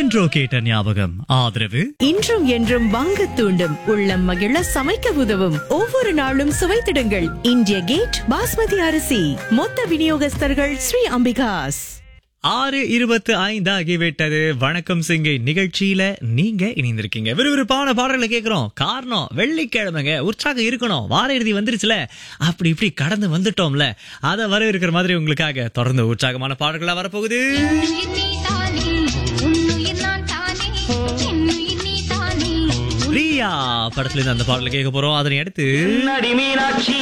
என்றோ கேட்ட ஞாபகம் ஆதரவு இன்றும் என்றும் வாங்க தூண்டும் உள்ளம் மகிழ சமைக்க உதவும் ஒவ்வொரு நாளும் சுவைத்திடுங்கள் இந்திய கேட் பாஸ்மதி அரிசி மொத்த விநியோகஸ்தர்கள் ஸ்ரீ அம்பிகாஸ் ஆறு இருபத்து ஐந்து ஆகிவிட்டது வணக்கம் சிங்கை நிகழ்ச்சியில நீங்க இணைந்திருக்கீங்க விறுவிறுப்பான பாடல்களை கேட்கிறோம் காரணம் வெள்ளிக்கிழமைங்க உற்சாகம் இருக்கணும் வார இறுதி வந்துருச்சுல அப்படி இப்படி கடந்து வந்துட்டோம்ல அதை வரவேற்கிற மாதிரி உங்களுக்காக தொடர்ந்து உற்சாகமான பாடல்களா வரப்போகுது என்னுயிர் நீ தானே உன்னுயிர் நான் தானே என்னுயிர் நீ தானே ரியா படத்துல இருந்து அந்த பாடலை கேட்க போறோம் அதனை அடுத்து நடி மீனாட்சி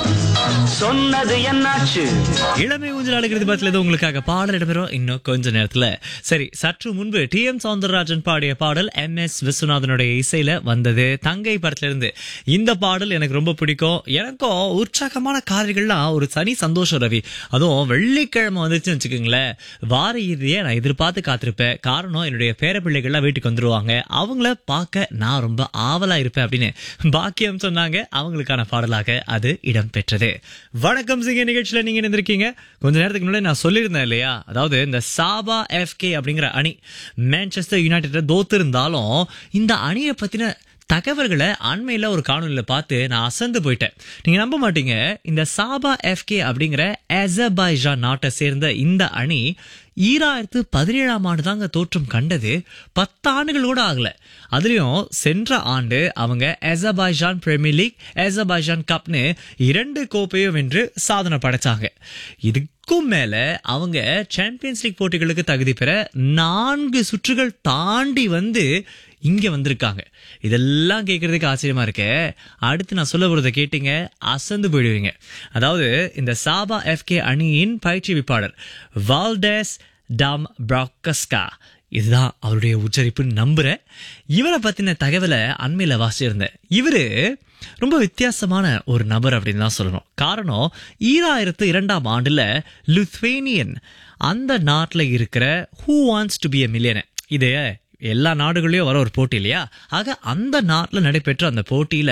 சொன்னது என்னாச்சு இளமை ஊஞ்சல் அழைக்கிறது பத்தில இருந்து உங்களுக்காக பாடல் இடம்பெறும் இன்னும் கொஞ்ச நேரத்துல சரி சற்று முன்பு டி எம் சவுந்தரராஜன் பாடிய பாடல் எம் எஸ் விஸ்வநாதனுடைய இசையில வந்தது தங்கை படத்துல இருந்து இந்த பாடல் எனக்கு ரொம்ப பிடிக்கும் எனக்கும் உற்சாகமான காதல்கள்லாம் ஒரு தனி சந்தோஷம் ரவி அதுவும் வெள்ளிக்கிழமை வந்துச்சுன்னு வச்சுக்கோங்களேன் வார இறுதியை நான் எதிர்பார்த்து காத்திருப்பேன் காரணம் என்னுடைய பேர பிள்ளைகள்லாம் வீட்டுக்கு வந்துருவாங்க அவங்கள பார்க்க நான் ரொம்ப ஆவலா இருப்பேன் அப்படின்னு பாக்கியம் சொன்னாங்க அவங்களுக்கான பாடலாக அது இடம்பெற்றது வணக்கம் சிங்க நிகழ்ச்சியில நீங்க இருந்திருக்கீங்க கொஞ்ச நேரத்துக்கு முன்னாடி நான் சொல்லியிருந்தேன் இல்லையா அதாவது இந்த சாபா எஃப்கே அப்படிங்கிற அணி மான்செஸ்டர் யுனைடெட் தோத்து இருந்தாலும் இந்த அணியை பத்தின தகவல்களை அண்மையில ஒரு காணொலியில பார்த்து நான் அசந்து போயிட்டேன் நீங்க நம்ப மாட்டீங்க இந்த சாபா எஃப்கே அப்படிங்கிற அசர்பைஜான் நாட்டை சேர்ந்த இந்த அணி ஈராயிரத்து பதினேழாம் ஆண்டு தாங்க தோற்றம் கண்டது பத்து ஆண்டுகள் கூட ஆகல அதுலயும் சென்ற ஆண்டு அவங்க அசர்பைஜான் பிரீமியர் லீக் அசர்பைஜான் கப்னு இரண்டு கோப்பையும் வென்று சாதனை படைச்சாங்க இதுக்கும் மேல அவங்க சாம்பியன்ஸ் லீக் போட்டிகளுக்கு தகுதி பெற நான்கு சுற்றுகள் தாண்டி வந்து இங்க வந்திருக்காங்க இதெல்லாம் கேட்கறதுக்கு ஆச்சரியமா இருக்கே அடுத்து நான் சொல்ல போறதை கேட்டீங்க அசந்து போயிடுவீங்க அதாவது இந்த சாபா எஃப்கே அணியின் பயிற்சிவிப்பாளர் வால்டேஸ் டாம் ப்ராக்கஸ்கா இதுதான் அவருடைய உச்சரிப்புன்னு நம்புறேன் இவரை பத்தின தகவலை அண்மையில வாசிச்சிருந்தேன் இவரு ரொம்ப வித்தியாசமான ஒரு நபர் அப்படின்னு தான் சொல்லணும் காரணம் ஈராயிரத்து இரண்டாம் ஆண்டுல லுத்வேனியன் அந்த நாட்டில் இருக்கிற who wants to be a millionaire இது எல்லா நாடுகளையும் வர ஒரு போட்டி இல்லையா ஆக அந்த நாட்டில் நடைபெற்ற அந்த போட்டியில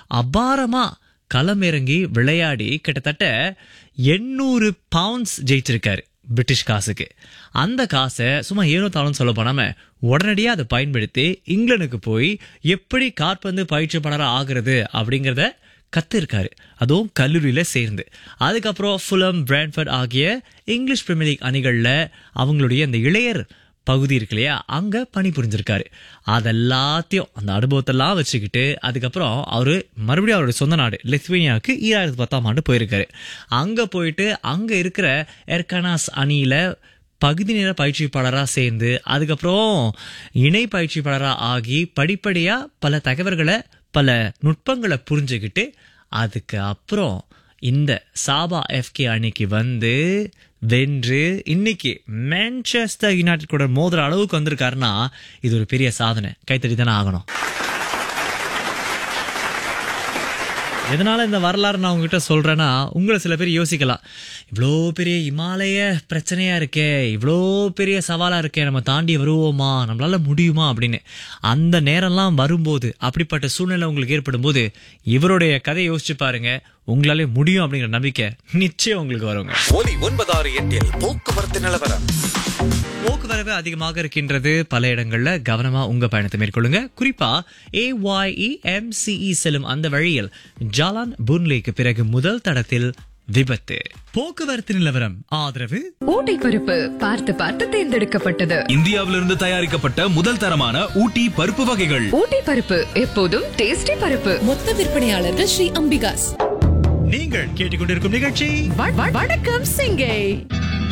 அபாரமா களமிறங்கி விளையாடி கிட்டத்தட்ட எண்ணூறு பவுண்ட்ஸ் ஜெயிச்சிருக்காரு பிரிட்டிஷ் காசுக்கு அந்த காசை சும்மா ஏனோ தாளும் சொல்ல போனாம உடனடியாக அதை பயன்படுத்தி இங்கிலாந்துக்கு போய் எப்படி காற்பந்து பயிற்சியாளராக ஆகுறது அப்படிங்கிறத கத்திருக்காரு அதுவும் கல்லூரியில சேர்ந்து அதுக்கப்புறம் ஃபுலம் பிராண்ட்ஃபர்ட் ஆகிய இங்கிலீஷ் பிரீமியர் லீக் அணிகள்ல அவங்களுடைய அந்த இளையர் பகுதி இருக்கு இல்லையா அங்க பணி புரிஞ்சிருக்காரு அதெல்லாத்தையும் அந்த அனுபவத்தெல்லாம் வச்சுக்கிட்டு அதுக்கப்புறம் அவரு மறுபடியும் அவருடைய சொந்த நாடு லித்வேனியாவுக்கு ஈராயிரத்தி பத்தாம் ஆண்டு போயிருக்காரு அங்க போயிட்டு அங்க இருக்கிற எர்கனாஸ் அணியில பகுதி நேர பயிற்சிப்பாளராக சேர்ந்து அதுக்கப்புறம் இணை பயிற்சிப்பாளராக ஆகி படிப்படியாக பல தகவல்களை பல நுட்பங்களை புரிஞ்சுக்கிட்டு அதுக்கு அப்புறம் இந்த சாபா எஃப்கே அணிக்கு வந்து வென்று இன்னைக்கு மான்செஸ்டர் யுனைடெட் கூட மோதுற அளவுக்கு வந்திருக்காருன்னா இது ஒரு பெரிய சாதனை கைத்தறி தானே ஆகணும் எதனால இந்த வரலாறு நான் உங்ககிட்ட சொல்றேன்னா உங்களை சில பேர் யோசிக்கலாம் இவ்வளோ பெரிய இமாலய பிரச்சனையா இருக்கே இவ்வளோ பெரிய சவாலா இருக்கே நம்ம தாண்டி வருவோமா நம்மளால முடியுமா அப்படின்னு அந்த நேரம்லாம் வரும்போது அப்படிப்பட்ட சூழ்நிலை உங்களுக்கு ஏற்படும் போது இவருடைய கதையை யோசிச்சு பாருங்க உங்களாலே முடியும் அப்படிங்கிற நம்பிக்கை நிச்சயம் உங்களுக்கு வருங்க ஒலி ஒன்பதாறு எட்டில் போக்குவரத்து நிலவரம் போக்குவரவு அதிகமாக இருக்கின்றது பல இடங்கள்ல கவனமா உங்க பயணத்தை மேற்கொள்ளுங்க குறிப்பா ஏஒய்இ எம்சிஇ செல்லும் அந்த வழியில் ஜாலான் புன்லேக்கு பிறகு முதல் தடத்தில் விபத்து போக்குவரத்து நிலவரம் ஆதரவு ஊட்டி பருப்பு பார்த்து பார்த்து தேர்ந்தெடுக்கப்பட்டது இந்தியாவிலிருந்து தயாரிக்கப்பட்ட முதல் தரமான ஊட்டி பருப்பு வகைகள் ஊட்டி பருப்பு எப்போதும் டேஸ்டி பருப்பு மொத்த விற்பனையாளர்கள் ஸ்ரீ அம்பிகாஸ் நீங்கள் கேட்டுக்கொண்டிருக்கும் நிகழ்ச்சி வ- வ- வணக்கம் சிங்கை